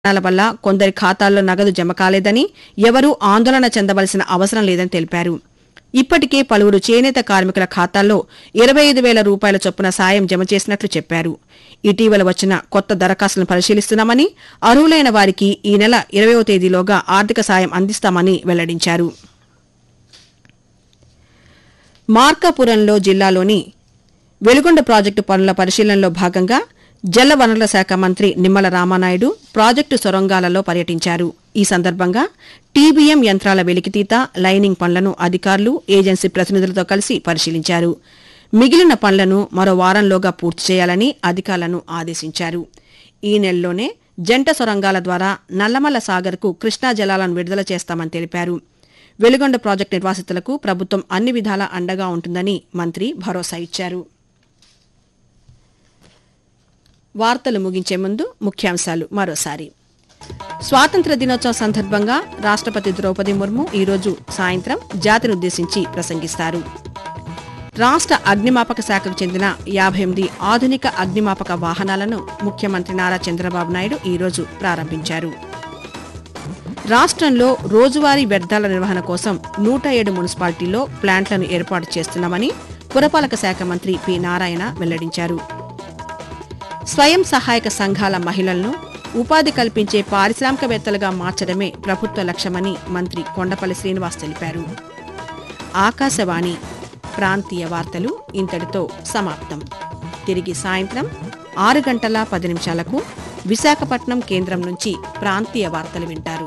కారణాల వల్ల కొందరి ఖాతాల్లో నగదు జమ కాలేదని ఎవరూ ఆందోళన చెందవలసిన అవసరం లేదని తెలిపారు ఇప్పటికే పలువురు చేనేత కార్మికుల ఖాతాల్లో ఇరవై ఐదు వేల రూపాయల చొప్పున సాయం జమ చేసినట్లు చెప్పారు ఇటీవల వచ్చిన కొత్త దరఖాస్తులను పరిశీలిస్తున్నామని అర్హులైన వారికి ఈ నెల ఇరవయో తేదీలోగా ఆర్థిక సాయం అందిస్తామని వెల్లడించారు మార్కాపురంలో జిల్లాలోని వెలుగొండ ప్రాజెక్టు పనుల పరిశీలనలో భాగంగా జల వనరుల శాఖ మంత్రి నిమ్మల రామానాయుడు ప్రాజెక్టు సొరంగాలలో పర్యటించారు ఈ సందర్భంగా టీబీఎం యంత్రాల వెలికితీత లైనింగ్ పనులను అధికారులు ఏజెన్సీ ప్రతినిధులతో కలిసి పరిశీలించారు మిగిలిన పనులను మరో వారంలోగా పూర్తి చేయాలని అధికారులను ఆదేశించారు ఈ నెలలోనే జంట సొరంగాల ద్వారా నల్లమల్ల సాగర్కు కృష్ణా జలాలను విడుదల చేస్తామని తెలిపారు వెలుగొండ ప్రాజెక్టు నిర్వాసితులకు ప్రభుత్వం అన్ని విధాలా అండగా ఉంటుందని మంత్రి భరోసా ఇచ్చారు వార్తలు ముగించే ముందు ముఖ్యాంశాలు మరోసారి స్వాతంత్ర దినోత్సవం సందర్భంగా రాష్ట్రపతి ద్రౌపది ముర్ము ఈరోజు సాయంత్రం జాతినుద్దేశించి ప్రసంగిస్తారు రాష్ట్ర అగ్నిమాపక శాఖకు చెందిన యాభై ఎనిమిది ఆధునిక అగ్నిమాపక వాహనాలను ముఖ్యమంత్రి నారా చంద్రబాబు నాయుడు ఈరోజు ప్రారంభించారు రాష్ట్రంలో రోజువారీ వ్యర్థాల నిర్వహణ కోసం నూట ఏడు మున్సిపాలిటీల్లో ప్లాంట్లను ఏర్పాటు చేస్తున్నామని పురపాలక శాఖ మంత్రి పి నారాయణ వెల్లడించారు స్వయం సహాయక సంఘాల మహిళలను ఉపాధి కల్పించే పారిశ్రామికవేత్తలుగా మార్చడమే ప్రభుత్వ లక్ష్యమని మంత్రి కొండపల్లి శ్రీనివాస్ తెలిపారు ఆకాశవాణి ప్రాంతీయ వార్తలు ఇంతటితో సమాప్తం తిరిగి సాయంత్రం ఆరు గంటల పది నిమిషాలకు విశాఖపట్నం కేంద్రం నుంచి ప్రాంతీయ వార్తలు వింటారు